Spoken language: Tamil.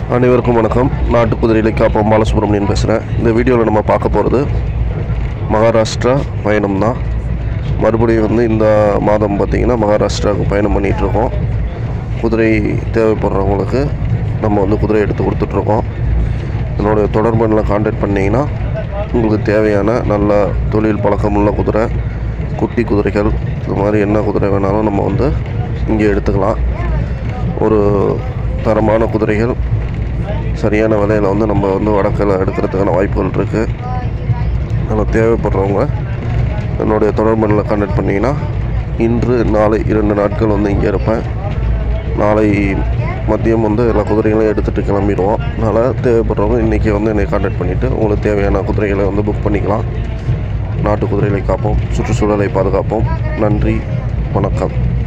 அனைவருக்கும் வணக்கம் நாட்டு குதிரையிலை காப்போம் பாலசுப்ரமணியன் பேசுகிறேன் இந்த வீடியோவில் நம்ம பார்க்க போகிறது மகாராஷ்டிரா பயணம் தான் மறுபடியும் வந்து இந்த மாதம் பார்த்திங்கன்னா மகாராஷ்டிராவுக்கு பயணம் பண்ணிகிட்ருக்கோம் குதிரை தேவைப்படுறவங்களுக்கு நம்ம வந்து குதிரை எடுத்து கொடுத்துட்ருக்கோம் என்னுடைய தொடர்புல காண்டாக்ட் பண்ணிங்கன்னா உங்களுக்கு தேவையான நல்ல தொழில் பழக்கமுள்ள குதிரை குட்டி குதிரைகள் இது மாதிரி என்ன குதிரை வேணாலும் நம்ம வந்து இங்கே எடுத்துக்கலாம் ஒரு தரமான குதிரைகள் சரியான விலையில் வந்து நம்ம வந்து வடக்கில் எடுக்கிறதுக்கான வாய்ப்புகள் இருக்குது அதில் தேவைப்படுறவங்க என்னுடைய தொடர்புல கான்டாக்ட் பண்ணிங்கன்னா இன்று நாளை இரண்டு நாட்கள் வந்து இங்கே இருப்பேன் நாளை மதியம் வந்து எல்லா குதிரைகளையும் எடுத்துகிட்டு கிளம்பிடுவோம் அதனால் தேவைப்படுறவங்க இன்றைக்கி வந்து என்னை கான்டாக்ட் பண்ணிவிட்டு உங்களுக்கு தேவையான குதிரைகளை வந்து புக் பண்ணிக்கலாம் நாட்டு குதிரைகளை காப்போம் சுற்றுச்சூழலை பாதுகாப்போம் நன்றி வணக்கம்